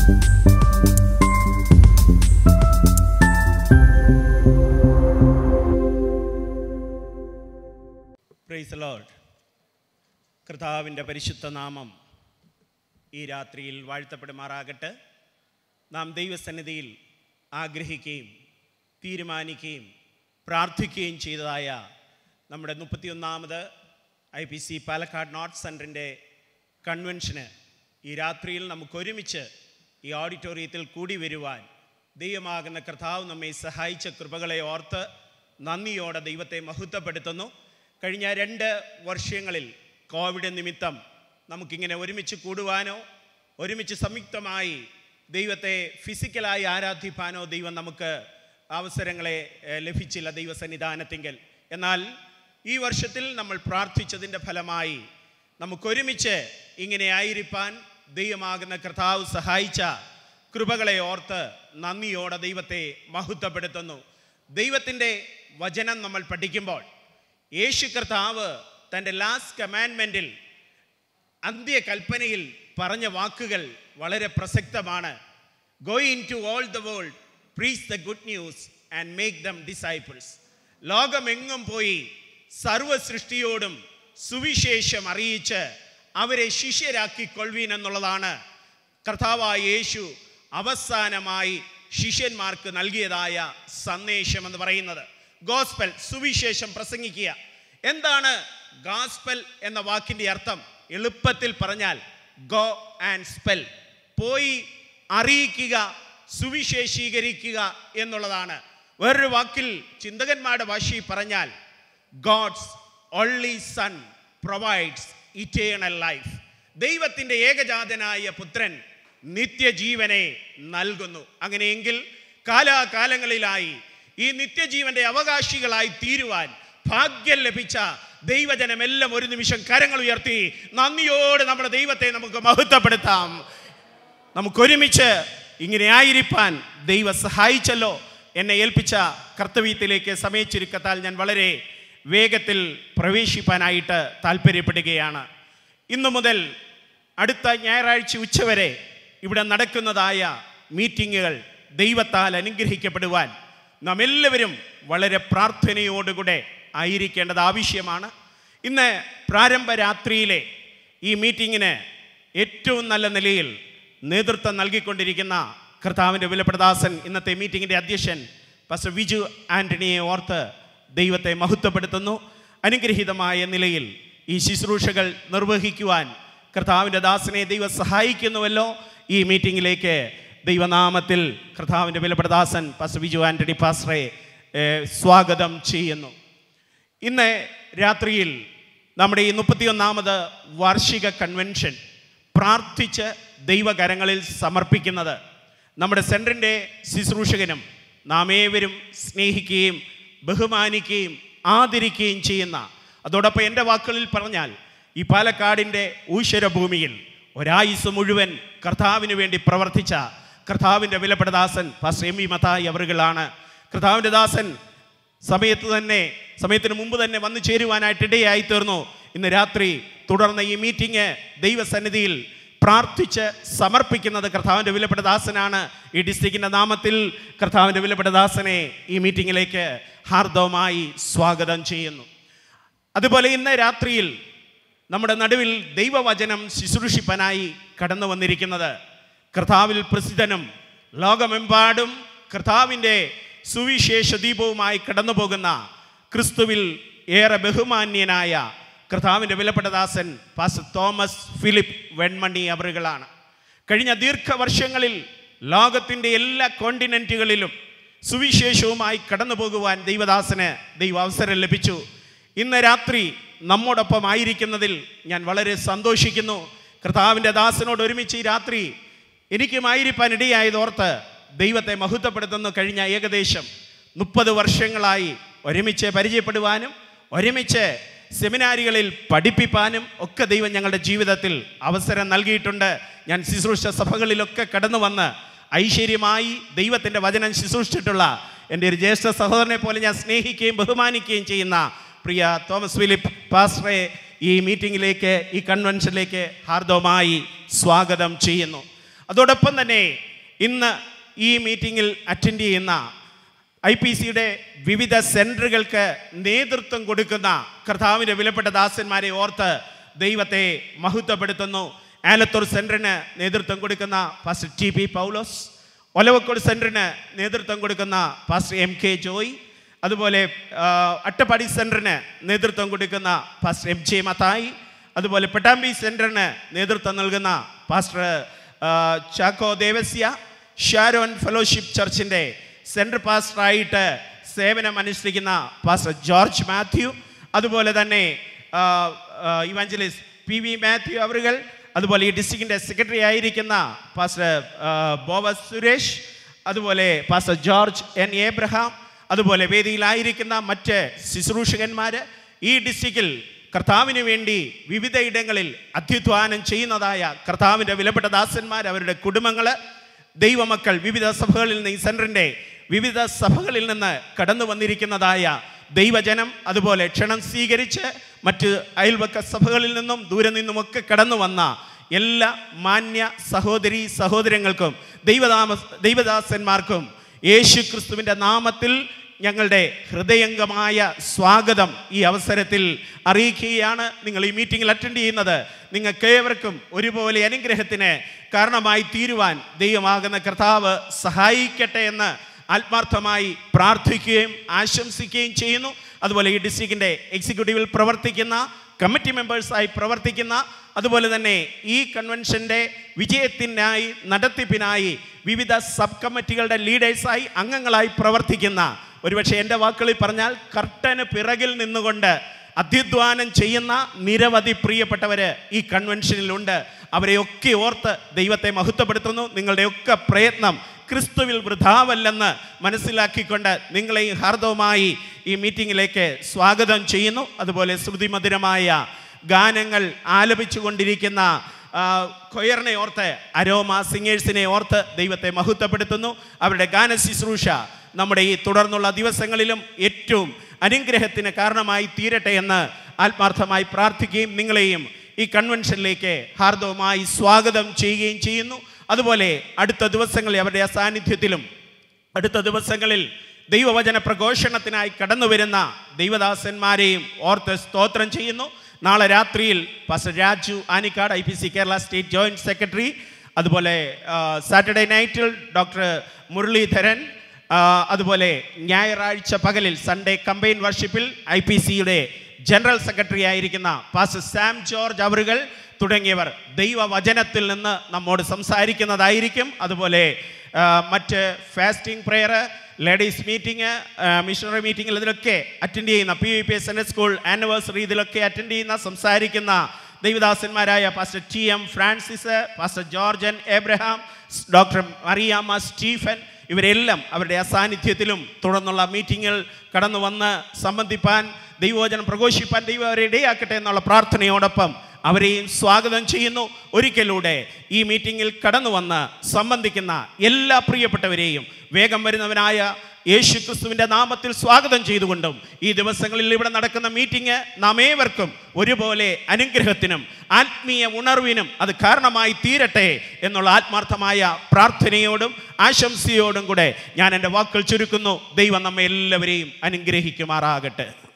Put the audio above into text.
price load കർത്താവിൻ്റെ പരിശുദ്ധ നാമം ഈ രാത്രിയിൽ വാഴ്ത്തപ്പെടുമാറാകട്ടെ നാം ദൈവസന്നിധിയിൽ ആഗ്രഹിക്കുകയും തീരുമാനിക്കുകയും പ്രാർത്ഥിക്കുകയും ചെയ്തതായ നമ്മുടെ മുപ്പത്തിയൊന്നാമത് I P C Palakkad north സെൻറ്ററിൻ്റെ കൺവെൻഷന് ഈ രാത്രിയിൽ നമുക്കൊരുമിച്ച് ഈ ഓഡിറ്റോറിയത്തിൽ കൂടി വരുവാൻ ദൈവമാകുന്ന കർത്താവ് നമ്മെ സഹായിച്ച കൃപകളെ ഓർത്ത് നന്ദിയോടെ ദൈവത്തെ മഹത്വപ്പെടുത്തുന്നു കഴിഞ്ഞ രണ്ട് വർഷങ്ങളിൽ കോവിഡ് നിമിത്തം നമുക്കിങ്ങനെ ഒരുമിച്ച് കൂടുവാനോ ഒരുമിച്ച് സംയുക്തമായി ദൈവത്തെ ഫിസിക്കലായി ആരാധിപ്പാനോ ദൈവം നമുക്ക് അവസരങ്ങളെ ഏഹ്, ലഭിച്ചില്ല ദൈവസന്നിധാനത്തിങ്കൽ എന്നാൽ ഈ വർഷത്തിൽ നമ്മൾ പ്രാർത്ഥിച്ചതിൻ്റെ ഫലമായി നമുക്കൊരുമിച്ച് ഇങ്ങനെ ആയിരിക്കാൻ ദൈവമാകുന്ന കർത്താവ് സഹായിച്ച കൃപകളെ ഓർത്ത് നന്ദിയോടെ ദൈവത്തെ മഹത്വപ്പെടുത്തുന്നു ദൈവത്തിൻ്റെ വചനം നമ്മൾ പഠിക്കുമ്പോൾ യേശു കർത്താവ് തൻ്റെ ലാസ്റ്റ് കമാൻമെൻറ്റിൽ അന്ത്യകൽപ്പനയിൽ പറഞ്ഞ വാക്കുകൾ വളരെ പ്രസക്തമാണ് go into all the world preach the good news and make them disciples ലോകമെങ്ങും പോയി സർവ സൃഷ്ടിയോടും സുവിശേഷം അറിയിച്ച് അവരെ ശിഷ്യരാക്കിക്കൊള്ളുവീൻ എന്നുള്ളതാണ് കർത്താവായ യേശു അവസാനമായി ശിഷ്യന്മാർക്ക് നൽകിയതായ സന്ദേശം എന്ന് പറയുന്നത് ഗോസ്പൽ സുവിശേഷം പ്രസംഗിക്കുക എന്താണ് ഗാസ്പൽ എന്ന വാക്കിൻ്റെ അർത്ഥം എളുപ്പത്തിൽ പറഞ്ഞാൽ ഗോ ആൻഡ് സ്പെൽ പോയി അറിയിക്കുക സുവിശേഷീകരിക്കുക എന്നുള്ളതാണ് വേറൊരു വാക്കിൽ ചിന്തകന്മാരുടെ ഭാഷയിൽ പറഞ്ഞാൽ God's only son provides eternal life ദൈവത്തിൻ്റെ ഏകജാതനായ പുത്രൻ നിത്യജീവനെ നൽകുന്നു അങ്ങനെയെങ്കിൽ കാലാകാലങ്ങളിലായി ഈ നിത്യജീവന്റെ അവകാശികളായി തീരുവാൻ ഭാഗ്യം ലഭിച്ച ദൈവജനമെല്ലാം ഒരു നിമിഷം കരങ്ങൾ ഉയർത്തി നന്ദിയോട് നമ്മുടെ ദൈവത്തെ നമുക്ക് മഹത്വപ്പെടുത്താം നമുക്കൊരുമിച്ച് ഇങ്ങനെ ആയിരിക്കാൻ ദൈവം സഹായിച്ചല്ലോ എന്നെ ഏൽപ്പിച്ച കർത്തവ്യത്തിലേക്ക് സമയച്ചുരുക്കത്താൽ ഞാൻ വളരെ വേഗത്തിൽ പ്രവേശിപ്പാനായിട്ട് താല്പര്യപ്പെടുകയാണ് ഇന്നു മുതൽ അടുത്ത ഞായറാഴ്ച ഉച്ചവരെ ഇവിടെ നടക്കുന്നതായ മീറ്റിങ്ങുകൾ ദൈവത്താൽ അനുഗ്രഹിക്കപ്പെടുവാൻ നാം എല്ലാവരും വളരെ പ്രാർത്ഥനയോടുകൂടെ ആയിരിക്കേണ്ടത് ആവശ്യമാണ് ഇന്ന് പ്രാരംഭ രാത്രിയിലെ ഈ മീറ്റിങ്ങിന് ഏറ്റവും നല്ല നിലയിൽ നേതൃത്വം നൽകിക്കൊണ്ടിരിക്കുന്ന കർത്താവിൻ്റെ വിലപ്രദാസൻ ഇന്നത്തെ മീറ്റിങ്ങിൻ്റെ അധ്യക്ഷൻ പസ്റ്റർ വിജു ആൻ്റണിയെ ഓർത്ത് ദൈവത്തെ മഹത്വപ്പെടുത്തുന്നു അനുഗ്രഹീതമായ നിലയിൽ ഈ ശുശ്രൂഷകൾ നിർവഹിക്കുവാൻ കർത്താവിൻ്റെ ദാസനെ ദൈവം സഹായിക്കുന്നുവല്ലോ ഈ മീറ്റിങ്ങിലേക്ക് ദൈവനാമത്തിൽ കർത്താവിൻ്റെ വിലപ്രദാസൻ പസ്റ്റർ വിജു ആൻ്റണി പാസ്റ്ററെ ഏഹ്, സ്വാഗതം ചെയ്യുന്നു ഇന്ന് രാത്രിയിൽ നമ്മുടെ ഈ മുപ്പത്തിയൊന്നാമത് വാർഷിക കൺവെൻഷൻ പ്രാർത്ഥിച്ച് ദൈവകരങ്ങളിൽ സമർപ്പിക്കുന്നത് നമ്മുടെ സെൻറ്ററിൻ്റെ ശുശ്രൂഷകനും നാം ഏവരും സ്നേഹിക്കുകയും ബഹുമാനിക്കുകയും ആദരിക്കുകയും ചെയ്യുന്ന അതോടൊപ്പം എൻ്റെ വാക്കുകളിൽ പറഞ്ഞാൽ ഈ പാലക്കാടിൻ്റെ ഊശ്വരഭൂമിയിൽ ഒരായുസ് മുഴുവൻ കർത്താവിന് വേണ്ടി പ്രവർത്തിച്ച കർത്താവിൻ്റെ വിലപ്പെട്ടദാസൻ ഫാസ്റ്റർ എം വി മത്തായി അവറുകളാണ് കർത്താവിൻ്റെ ദാസൻ സമയത്ത് തന്നെ സമയത്തിന് മുമ്പ് തന്നെ വന്നു ചേരുവാനായിട്ട് ഇടയായി തീർന്നു ഇന്ന് രാത്രി തുടർന്ന് ഈ മീറ്റിംഗ് ദൈവസന്നിധിയിൽ പ്രാർത്ഥിച്ച് സമർപ്പിക്കുന്നത് കർത്താവിൻ്റെ വിലപ്പെട്ട ദാസനാണ് ഈ ഡിസ്ട്രിക്റ്റിൻ്റെ നാമത്തിൽ കർത്താവിൻ്റെ വിലപ്പെട്ട ദാസനെ ഈ മീറ്റിങ്ങിലേക്ക് ഹാർദവമായി സ്വാഗതം ചെയ്യുന്നു അതുപോലെ ഇന്ന് രാത്രിയിൽ നമ്മുടെ നടുവിൽ ദൈവവചനം ശുശ്രൂഷിപ്പനായി കടന്നു വന്നിരിക്കുന്നത് കർത്താവിൽ പ്രസിദ്ധനും ലോകമെമ്പാടും കർത്താവിൻ്റെ സുവിശേഷ ദീപവുമായി കടന്നു പോകുന്ന ക്രിസ്തുവിൽ ഏറെ ബഹുമാന്യനായ കർത്താവിൻ്റെ വിലപ്പെട്ട ദാസൻ പാസ്റ്റർ തോമസ് ഫിലിപ്പ് വെൺമണി അവറുകളാണ് കഴിഞ്ഞ ദീർഘവർഷങ്ങളിൽ ലോകത്തിൻ്റെ എല്ലാ കോണ്ടിനെൻറ്റുകളിലും സുവിശേഷവുമായി കടന്നു പോകുവാൻ ദൈവദാസന് ദൈവ അവസരം ലഭിച്ചു ഇന്ന് രാത്രി നമ്മോടൊപ്പം ആയിരിക്കുന്നതിൽ ഞാൻ വളരെ സന്തോഷിക്കുന്നു കർത്താവിൻ്റെ ദാസനോട് ഒരുമിച്ച് ഈ രാത്രി എനിക്കുമായിരിക്കാൻ ഇടയായതോർത്ത് ദൈവത്തെ മഹത്വപ്പെടുത്തുന്നു കഴിഞ്ഞ ഏകദേശം മുപ്പത് വർഷങ്ങളായി ഒരുമിച്ച് പരിചയപ്പെടുവാനും ഒരുമിച്ച് സെമിനാരികളിൽ പഠിപ്പിപ്പാനും ഒക്കെ ദൈവം ഞങ്ങളുടെ ജീവിതത്തിൽ അവസരം നൽകിയിട്ടുണ്ട് ഞാൻ ശുശ്രൂഷ സഭകളിലൊക്കെ കടന്നു വന്ന് ഐശ്വര്യമായി ദൈവത്തിൻ്റെ വചനം ശുശ്രൂഷിച്ചിട്ടുള്ള എൻ്റെ ഒരു ജ്യേഷ്ഠ സഹോദരനെ പോലെ ഞാൻ സ്നേഹിക്കുകയും ബഹുമാനിക്കുകയും ചെയ്യുന്ന പ്രിയ തോമസ് ഫിലിപ്പ് പാസ്റ്ററെ ഈ മീറ്റിങ്ങിലേക്ക് ഈ കൺവെൻഷനിലേക്ക് ഹാർദവമായി സ്വാഗതം ചെയ്യുന്നു അതോടൊപ്പം തന്നെ ഇന്ന് ഈ മീറ്റിങ്ങിൽ അറ്റൻഡ് ചെയ്യുന്ന ഐ പി സിയുടെ വിവിധ സെൻറ്ററുകൾക്ക് നേതൃത്വം കൊടുക്കുന്ന കർത്താവിൻ്റെ വിലപ്പെട്ട ദാസന്മാരെ ഓർത്ത് ദൈവത്തെ മഹത്വപ്പെടുത്തുന്നു ആലത്തൂർ സെൻറ്ററിന് നേതൃത്വം കൊടുക്കുന്ന pastor T P Paulose Olavakkode സെൻറ്ററിന് നേതൃത്വം കൊടുക്കുന്ന പാസ്റ്റർ എം കെ ജോയ് അതുപോലെ ആ, അട്ടപ്പാടി സെൻറ്ററിന് നേതൃത്വം കൊടുക്കുന്ന പാസ്റ്റർ എം ജെ മത്തായി അതുപോലെ പെട്ടാമ്പി സെൻറ്ററിന് നേതൃത്വം നൽകുന്ന പാസ്റ്റർ ആ, ചാക്കോ ദേവസ്യ ഷാരോൻ ഫെലോഷിപ്പ് ചർച്ചിൻ്റെ സെൻട്രൽ പാസ്റ്ററായിട്ട് സേവനം അനുഷ്ഠിക്കുന്ന പാസ്റ്റർ ജോർജ് മാത്യു അതുപോലെ തന്നെ ഇവാഞ്ചലിസ്റ്റ് പി വി മാത്യു അവറുകൾ അതുപോലെ ഈ ഡിസ്ട്രിക്റ്റിൻ്റെ സെക്രട്ടറി ആയിരിക്കുന്ന പാസ്റ്റർ ആ, ബോവസ് സുരേഷ് അതുപോലെ പാസ്റ്റർ ജോർജ് എൻ ഏബ്രഹാം അതുപോലെ വേദിയിലായിരിക്കുന്ന മറ്റ് ശുശ്രൂഷകന്മാർ ഈ ഡിസ്ട്രിക്റ്റിൽ കർത്താവിന് വേണ്ടി വിവിധ ഇടങ്ങളിൽ അത്യുത്വാനം ചെയ്യുന്നതായ കർത്താവിൻ്റെ വിലപ്പെട്ട ദാസന്മാർ അവരുടെ കുടുംബങ്ങൾ ദൈവമക്കൾ വിവിധ സഭകളിൽ നിന്ന് ഈ സെൻറ്ററിൻ്റെ വിവിധ സഭകളിൽ നിന്ന് കടന്നു വന്നിരിക്കുന്നതായ ദൈവജനം അതുപോലെ ക്ഷണം സ്വീകരിച്ച് മറ്റ് അയൽവക്ക സഭകളിൽ നിന്നും ദൂരെ നിന്നുമൊക്കെ കടന്നു വന്ന എല്ലാ മാന്യ സഹോദരി സഹോദരങ്ങൾക്കും ദൈവദാമ ദൈവദാസന്മാർക്കും യേശു ക്രിസ്തുവിൻ്റെ നാമത്തിൽ ഞങ്ങളുടെ ഹൃദയംഗമായ സ്വാഗതം ഈ അവസരത്തിൽ അറിയിക്കുകയാണ് നിങ്ങൾ ഈ മീറ്റിംഗിൽ അറ്റൻഡ് ചെയ്യുന്നത് നിങ്ങൾക്കേവർക്കും ഒരുപോലെ അനുഗ്രഹത്തിന് കാരണമായി തീരുവാൻ ദൈവമാകുന്ന കർത്താവ് സഹായിക്കട്ടെ എന്ന് ആത്മാർത്ഥമായി പ്രാർത്ഥിക്കുകയും ആശംസിക്കുകയും ചെയ്യുന്നു അതുപോലെ ഈ ഡിസ്ട്രിക്റ്റിൻ്റെ എക്സിക്യൂട്ടീവിൽ പ്രവർത്തിക്കുന്ന കമ്മിറ്റി മെമ്പേഴ്സായി പ്രവർത്തിക്കുന്ന അതുപോലെ തന്നെ ഈ കൺവെൻഷൻ്റെ വിജയത്തിനായി നടത്തിപ്പിനായി വിവിധ സബ് കമ്മിറ്റികളുടെ ലീഡേഴ്സായി അംഗങ്ങളായി പ്രവർത്തിക്കുന്ന ഒരുപക്ഷെ എൻ്റെ വാക്കുകളിൽ പറഞ്ഞാൽ കർട്ടന് പിറകിൽ നിന്നുകൊണ്ട് അത്യുദ്വാനം ചെയ്യുന്ന നിരവധി പ്രിയപ്പെട്ടവർ ഈ കൺവെൻഷനിലുണ്ട് അവരെയൊക്കെ ഓർത്ത് ദൈവത്തെ മഹത്വപ്പെടുത്തുന്നു നിങ്ങളുടെയൊക്കെ പ്രയത്നം ക്രിസ്തുവിൽ വൃഥാവല്ലെന്ന് മനസ്സിലാക്കിക്കൊണ്ട് നിങ്ങളെയും ഹാർദവുമായി ഈ മീറ്റിങ്ങിലേക്ക് സ്വാഗതം ചെയ്യുന്നു അതുപോലെ ശ്രുതിമധുരമായ ഗാനങ്ങൾ ആലപിച്ചുകൊണ്ടിരിക്കുന്ന ആ, കൊയറിനെ ഓർത്ത് അരോമ സിംഗേഴ്സിനെ ഓർത്ത് ദൈവത്തെ മഹത്വപ്പെടുത്തുന്നു അവരുടെ ഗാന ശുശ്രൂഷ നമ്മുടെ ഈ തുടർന്നുള്ള ദിവസങ്ങളിലും ഏറ്റവും അനുഗ്രഹത്തിന് കാരണമായി തീരട്ടെ എന്ന് ആത്മാർത്ഥമായി പ്രാർത്ഥിക്കുകയും നിങ്ങളെയും ഈ കൺവെൻഷനിലേക്ക് ഹാർദവമായി സ്വാഗതം ചെയ്യുകയും ചെയ്യുന്നു അതുപോലെ അടുത്ത ദിവസങ്ങളിൽ അവരുടെ സാന്നിധ്യത്തിലും അടുത്ത ദിവസങ്ങളിൽ ദൈവവചന പ്രഘോഷണത്തിനായി കടന്നു വരുന്ന ദൈവദാസന്മാരെയും ഓർത്ത് സ്തോത്രം ചെയ്യുന്നു നാളെ രാത്രിയിൽ pastor Raju Anikkad I P C Kerala state joint secretary അതുപോലെ സാറ്റർഡേ നൈറ്റിൽ ഡോക്ടർ മുരളീധരൻ ആ, അതുപോലെ ഞായറാഴ്ച പകലിൽ സൺഡേ കമ്പൈൻ വർഷിപ്പിൽ ഐ പി സിയുടെ ജനറൽ സെക്രട്ടറി ആയിരിക്കുന്ന പാസ്റ്റർ സാം ജോർജ് അവറുകൾ തുടങ്ങിയവർ ദൈവവചനത്തിൽ നിന്ന് നമ്മോട് സംസാരിക്കുന്നതായിരിക്കും അതുപോലെ ആ, മറ്റ് fasting prayer ladies meeting missionary മീറ്റിംഗിൽ ഇതിലൊക്കെ അറ്റൻഡ് ചെയ്യുന്ന P V P S N S school anniversary ഇതിലൊക്കെ അറ്റൻഡ് ചെയ്യുന്ന സംസാരിക്കുന്ന ദൈവദാസന്മാരായ pastor T M Francis pastor Georgen Abraham doctor Mariamma Stephen ഇവരെല്ലാം അവരുടെ അസാന്നിധ്യത്തിലും തുടർന്നുള്ള മീറ്റിങ്ങുകൾ കടന്നു വന്ന് സംബന്ധിപ്പാൻ ദൈവവചനം പ്രഘോഷിപ്പാൻ ദൈവം അവരെ ഇടയാക്കട്ടെ എന്നുള്ള പ്രാർത്ഥനയോടൊപ്പം അവരെയും സ്വാഗതം ചെയ്യുന്നു ഒരിക്കലൂടെ ഈ മീറ്റിങ്ങിൽ കടന്നു വന്ന് സംബന്ധിക്കുന്ന എല്ലാ പ്രിയപ്പെട്ടവരെയും വേഗം വരുന്നവനായ യേശു ക്രിസ്തുവിൻ്റെ നാമത്തിൽ സ്വാഗതം ചെയ്തുകൊണ്ടും ഈ ദിവസങ്ങളിൽ ഇവിടെ നടക്കുന്ന മീറ്റിംഗ് നാം ഏവർക്കും ഒരുപോലെ അനുഗ്രഹത്തിനും ആത്മീയ ഉണർവിനും അത് കാരണമായി തീരട്ടെ എന്നുള്ള ആത്മാർത്ഥമായ പ്രാർത്ഥനയോടും ആശംസയോടും കൂടെ ഞാൻ എൻ്റെ വാക്കുകൾ ചുരുക്കുന്നു ദൈവം നമ്മെ എല്ലാവരെയും അനുഗ്രഹിക്കുമാറാകട്ടെ